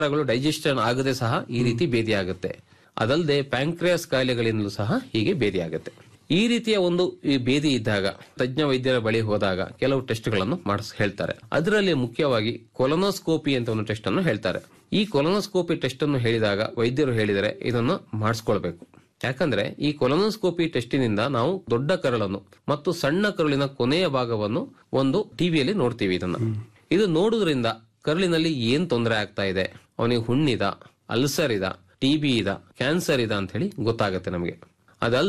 digestion ಆಗದೆ ಸಹ ಈ ರೀತಿ ಭೇದಿ ಆಗುತ್ತೆ ಅದಲ್ಲದೆ ಪ್ಯಾಂಕ್ರಿಯಾಸ್ ಕಾಯಿಲೆಗಳಿಂದಲೂ ಸಹ ಹೀಗೆ ಭೇದಿ ಆಗುತ್ತೆ ಈ ರೀತಿಯ ಒಂದು ಈ ಭೇದಿ ಇದ್ದಾಗ ತಜ್ಞ ವೈದ್ಯರ ಬಳಿ ಹೋದಾಗ ಕೆಲವು ಟೆಸ್ಟ್ಗಳನ್ನು ಮಾಡಿಸ್ ಹೇಳ್ತಾರೆ ಅದರಲ್ಲಿ ಮುಖ್ಯವಾಗಿ ಕೊಲನೋಸ್ಕೋಪಿ ಅಂತ ಒಂದು ಟೆಸ್ಟ್ ಅನ್ನು ಹೇಳ್ತಾರೆ ಈ ಕೊಲನೋಸ್ಕೋಪಿ ಟೆಸ್ಟ್ ಅನ್ನು ಹೇಳಿದಾಗ ವೈದ್ಯರು ಹೇಳಿದರೆ ಇದನ್ನು ಮಾಡಿಸ್ಕೊಳ್ಬೇಕು ಯಾಕಂದ್ರೆ ಈ ಕೊಲನೋಸ್ಕೋಪಿ ಟೆಸ್ಟಿನಿಂದ ನಾವು ದೊಡ್ಡ ಕರಳನ್ನು ಮತ್ತು ಸಣ್ಣ ಕರುಳಿನ ಕೊನೆಯ ಭಾಗವನ್ನು ಒಂದು ಟಿವಿಯಲ್ಲಿ ನೋಡ್ತೀವಿ ಇದನ್ನ ಇದು ನೋಡುವುದರಿಂದ ಕರುಳಿನಲ್ಲಿ ಏನ್ ತೊಂದರೆ ಆಗ್ತಾ ಇದೆ ಅವನಿಗೆ ಹುಣ್ಣಿದ ಅಲ್ಸರ್ ಇದ ಟಿಬಿ ಇದ ಕ್ಯಾನ್ಸರ್ ಇದ ಅಂತ ಹೇಳಿ ಗೊತ್ತಾಗುತ್ತೆ ನಮಗೆ ಅದಲ್ಲದೆ